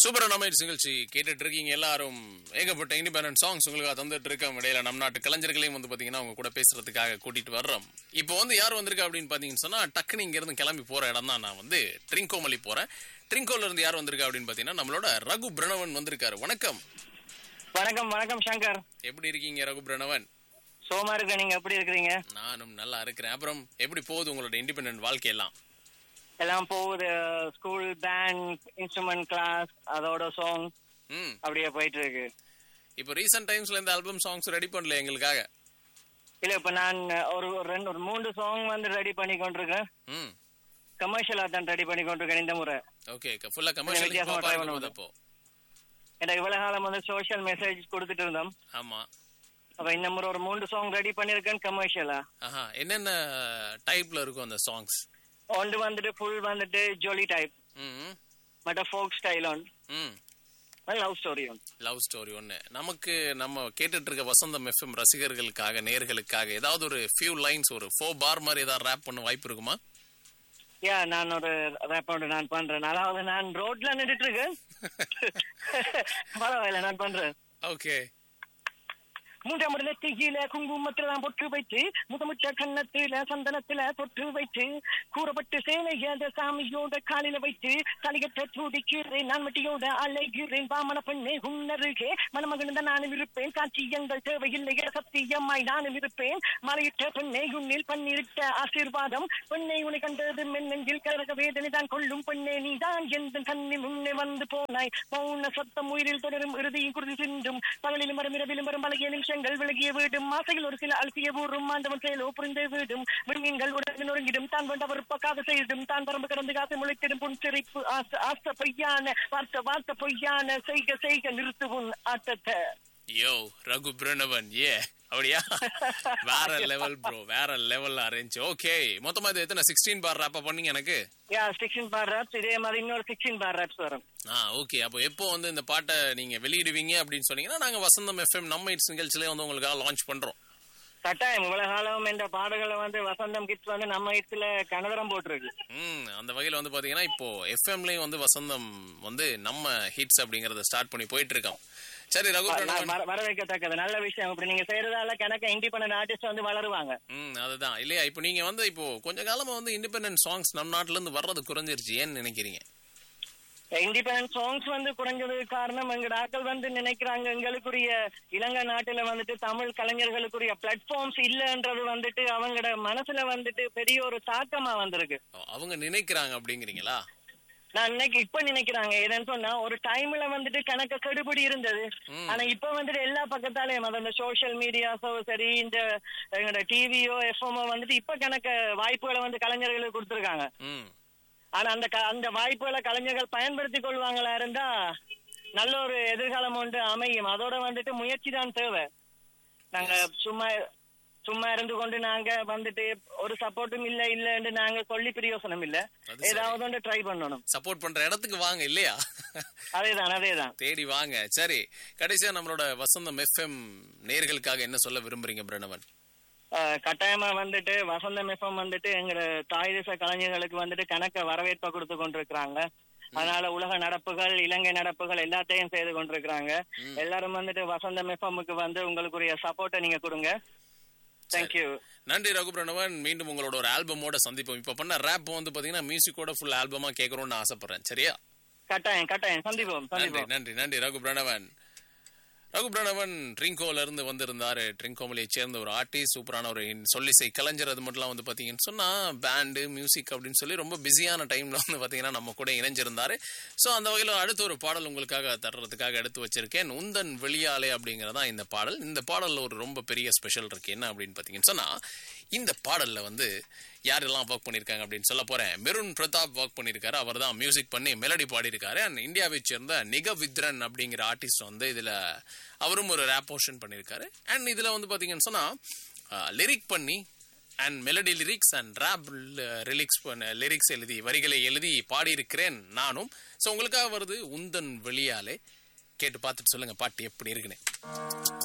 Super நமைட் நிகழ்ச்சி கேட்டுட்டு இருக்கீங்க எல்லாரும் ஏகப்பட்ட இண்டிபெண்டன்ட் சாங்ஸ் உங்களுக்காக தந்துட்டு இருக்கோம் இடையில நம் நாட்டு கலைஞர்களையும் வந்து பாத்தீங்கன்னா அவங்க கூட பேசுறதுக்காக கூட்டிட்டு வர்றோம் இப்போ வந்து யார் வந்திருக்கா அப்படின்னு பாத்தீங்கன்னு சொன்னா டக்குனு இங்க இருந்து கிளம்பி போற இடம் தான் நான் வந்து ட்ரிங்கோமலி போறேன் ட்ரிங்கோல இருந்து யார் வந்திருக்கா அப்படின்னு பாத்தீங்கன்னா நம்மளோட ரகு பிரணவன் வந்திருக்காரு வணக்கம் வணக்கம் வணக்கம் சங்கர் எப்படி இருக்கீங்க ரகு பிரணவன் சோமா இருக்க நீங்க எப்படி இருக்கிறீங்க நானும் நல்லா இருக்கிறேன் அப்புறம் எப்படி போகுது உங்களோட இண்டிபெண்டன்ட் வாழ்க்கையெல்லாம் எல்லாம் போகுது ஸ்கூல் பேண்ட் இன்ஸ்ட்ருமெண்ட் கிளாஸ் அதோட சாங் ம் அப்படியே போயிட்டு இருக்கு இப்போ ரீசெண்ட் டைம்ஸ்ல இந்த ஆல்பம் சாங்ஸ் ரெடி பண்ணல எங்களுக்காக இல்ல இப்ப நான் ஒரு ஒரு ரெண்டு ஒரு மூன்று சாங் வந்து ரெடி பண்ணி கொண்டிருக்கேன் ம் கமர்ஷியலா தான் ரெடி பண்ணி கொண்டிருக்கேன் இந்த முறை ஓகே ஃபுல்லா கமர்ஷியல் வித்தியாசமா பாப்பா try இருக்கும் பண்ணுவோம். அப்போ ஏன்னா இவ்வளவு காலம் வந்து சோஷியல் மெசேஜ் கொடுத்துட்டு இருந்தோம் ஆமா அப்ப இந்த முறை ஒரு மூன்று சாங் ரெடி பண்ணிருக்கேன் கமர்ஷியலா ஆஹா என்னென்ன டைப்ல இருக்கும் அந்த சாங்ஸ் ஒன்று வந்துட்டு ஃபுல் வந்துட்டு ஜோலி டைப் ம் மற்ற ஃபோக் ஸ்டைல் ஒன் ம் love story one love story ஒன்று நமக்கு நம்ம கேட்டுட்டு இருக்க வசந்தம் எஃப்எம் ரசிகர்களுக்காக நேர்களுக்காக ஏதாவது ஒரு ஃபியூ லைன்ஸ் ஒரு ஃபோர் பார் மாதிரி ஏதாவது ரேப் பண்ண வாய்ப்பு இருக்குமா யா நான் ஒரு ரேப்போட நான் பண்றேன் அதாவது நான் ரோட்ல நின்றுட்டு இருக்கேன் பரவாயில்ல நான் பண்றேன் ஓகே மூன்றாம் நெத்தியில குங்குமத்துல பொட்டு வைத்து முத்தமுற்ற கன்னத்துல சந்தனத்துல பொட்டு வைத்து கூறப்பட்டு சேலைய சாமியோட காலில வைத்து தலையற்ற துடிக்கிறேன் நான் மட்டியோட அலைகிறேன் பாமன பெண்ணே உன்னருகே மணமகன் நானும் இருப்பேன் சாட்சியங்கள் தேவையில்லை சத்தியமாய் நானும் இருப்பேன் மலையிட்ட பெண்ணை உன்னில் பண்ணிருட்ட ஆசீர்வாதம் பெண்ணை உன்னை கண்டது மென்னெஞ்சில் கரக வேதனை தான் கொள்ளும் பெண்ணே நீதான் எந்த கண்ணி முன்னே வந்து போனாய் மௌன சத்தம் உயிரில் தொடரும் இறுதியும் குருதி சிந்தும் பகலிலும் வரும் இரவிலும் வரும் பழகிய நிமிஷங்கள் விலகிய வீடும் மாசைகள் ஒரு சில அலசிய ஊரும் ஆண்டவன் செயலோ புரிந்தே வீடும் விண்மீன்கள் உடனே நொறுங்கிடும் தான் கொண்டவர் பக்காத செய்திடும் தான் பரம்பு கடந்து காசு முளைத்திடும் புன் சிரிப்பு ஆசை ஆசை பொய்யான வார்த்தை வார்த்தை பொய்யான செய்க செய்க நிறுத்து உன் ஆட்டத்தை யோ ரகு பிரணவன் ஏ அப்படியா வேற லெவல் ப்ரோ வேற லெவல் அரேஞ்ச் ஓகே மொத்தமா இது எத்தனை சிக்ஸ்டீன் பார் ரேப்பா பண்ணீங்க எனக்கு யா சிக்ஸ்டீன் பார் ராப்ஸ் இதே மாதிரி இன்னொரு சிக்ஸ்டீன் பார் ராப்ஸ் வரும் ஆ ஓகே அப்போ எப்போ வந்து இந்த பாட்டை நீங்க வெளியிடுவீங்க அப்படின்னு சொன்னீங்கன்னா நாங்க வசந்தம் எஃப்எம் நம்ம இட்ஸ் நிகழ்ச்சியிலே வந்து உங்களுக்காக லான்ச் பண்றோம் கட்டாயம் உலகாலம் என்ற பாடல்களை வந்து வசந்தம் கிட்ஸ் வந்து நம்ம இடத்துல கனதரம் போட்டிருக்கு ம் அந்த வகையில் வந்து பாத்தீங்கன்னா இப்போ எஃப்எம்லயும் வந்து வசந்தம் வந்து நம்ம ஹிட்ஸ் அப்படிங்கறத ஸ்டார்ட் பண்ணி போயிட்டு இருக்கோம் சரி ரகு பிரணவன் வர- வரவேற்கத்தக்கது நல்ல விஷயம் இப்படி நீங்க செய்யறதால கணக்க இண்டிபெண்டன்ட் ஆர்டிஸ்ட் வந்து வளருவாங்க ம் அதுதான் இல்லையா இப்போ நீங்க வந்து இப்போ கொஞ்ச காலமா வந்து இண்டிபெண்டன்ட் சாங்ஸ் நம்ம நாட்டுல இருந்து வர்றது குறைஞ்சிருச்சு ஏன்னு நினைக்கிறீங்க இண்டிபெண்டன்ட் சாங்ஸ் வந்து குறைஞ்சதுக்கு காரணம் எங்க ஆட்கள் வந்து நினைக்கிறாங்க எங்களுக்குரிய இலங்கை நாட்டுல வந்துட்டு தமிழ் கலைஞர்களுக்குரிய பிளாட்ஃபார்ம்ஸ் இல்லன்றது வந்துட்டு அவங்களோட மனசுல வந்துட்டு பெரிய ஒரு தாக்கமா வந்திருக்கு ஓ, அவங்க நினைக்கிறாங்க அப்படிங்கிறீங்களா நான் இன்னைக்கு இப்ப நினைக்கிறாங்க ஏன்னு சொன்னா ஒரு டைம்ல வந்துட்டு கணக்க கெடுபடி இருந்தது ம். ஆனா இப்ப வந்துட்டு எல்லா பக்கத்தாலையும் அது அந்த சோசியல் மீடியாஸோ சரி இந்த எங்களோட டிவியோ எஃப்எம்ஓ வந்துட்டு இப்ப கணக்க வாய்ப்புகளை வந்து கலைஞர்களுக்கு கொடுத்துருக்காங்க ம் ஆனா அந்த க- அந்த வாய்ப்புகளை கலைஞர்கள் பயன்படுத்தி கொள்வாங்களா இருந்தா நல்ல ஒரு எதிர்காலம் ஒன்று அமையும் அதோட வந்துட்டு முயற்சி தான் தேவை நாங்க சும்மா சும்மா இருந்து கொண்டு நாங்க வந்துட்டு ஒரு சப்போர்ட்டும் இல்ல இல்லன்னு நாங்க சொல்லி பிரயோசனம் இல்ல அது சரி. ஏதாவது ஒன்று ட்ரை பண்ணணும் சப்போர்ட் பண்ற இடத்துக்கு வாங்க இல்லையா அதேதான் அதேதான் தேடி வாங்க சரி கடைசியா நம்மளோட வசந்தம் எஃப்எம் நேர்களுக்காக என்ன சொல்ல விரும்புறீங்க பிரணவன் அஹ், கட்டாயமா வந்துட்டு வசந்தம் எஃப்எம் வந்துட்டு எங்க தாய் தேச கலைஞர்களுக்கு வந்துட்டு கணக்க வரவேற்பை கொடுத்து கொண்டிருக்கிறாங்க அதனால உலக நடப்புகள் இலங்கை நடப்புகள் எல்லாத்தையும் செய்து கொண்டிருக்கிறாங்க எல்லாரும் வந்துட்டு வசந்தம் எஃப்எம்முக்கு வந்து உங்களுக்குரிய சப்போர்ட்டை நீங்க கொடுங்க தேங்க்யூ நன்றி ரகு பிரணவன் மீண்டும் உங்களோட ஒரு ஆல்பமோட சந்திப்போம் இப்ப பண்ண ரேப் வந்து பாத்தீங்கன்னா மியூசிக்கோட ஃபுல் ஆல்பமா கேட்கணும்னு ஆசைப்படுறேன் சரியா கட்டாயம் கட்டாயம் சந்திப்போம் நன்றி சந்திப்போம் நன்றி நன்றி ரகு பிரணவன் ரகு பிரணவன் ட்ரிங்கோல இருந்து வந்திருந்தாரு ட்ரிங்கோமலையை சேர்ந்த ஒரு ஆர்டிஸ்ட் சூப்பரான ஒரு சொல்லிசை கலைஞர் அது மட்டும் வந்து பாத்தீங்கன்னு சொன்னா பேண்டு மியூசிக் அப்படின்னு சொல்லி ரொம்ப பிஸியான டைம்ல வந்து பாத்தீங்கன்னா நம்ம கூட இணைஞ்சிருந்தாரு சோ அந்த வகையில அடுத்த ஒரு பாடல் உங்களுக்காக தர்றதுக்காக எடுத்து வச்சிருக்கேன் உந்தன் வெளியாலே அப்படிங்கறதா இந்த பாடல் இந்த பாடல்ல ஒரு ரொம்ப பெரிய ஸ்பெஷல் இருக்கு என்ன அப்படின்னு பாத்தீங்கன்னு சொன்னா இந்த பாடல்ல வந்து யாரெல்லாம் ஒர்க் பண்ணிருக்காங்க அப்படின்னு சொல்ல போறேன் மெருன் பிரதாப் ஒர்க் பண்ணிருக்காரு அவர் தான் மியூசிக் பண்ணி மெலடி பாடியிருக்காரு அண்ட் இந்தியாவை சேர்ந்த நிகவித்ரன் அப்படிங்கிற ஆர்டிஸ்ட் வந்து இதுல அவரும் ஒரு ரேப் போர்ஷன் பண்ணியிருக்காரு அண்ட் இதுல வந்து பாத்தீங்கன்னு சொன்னா லிரிக் பண்ணி and melody lyrics and rap lyrics பண்ண லிரிக்ஸ் எழுதி வரிகளை எழுதி பாடியிருக்கிறேன் நானும் ஸோ உங்களுக்காக வருது உந்தன் வெளியாலே கேட்டு பார்த்துட்டு சொல்லுங்க பாட்டு எப்படி இருக்குன்னு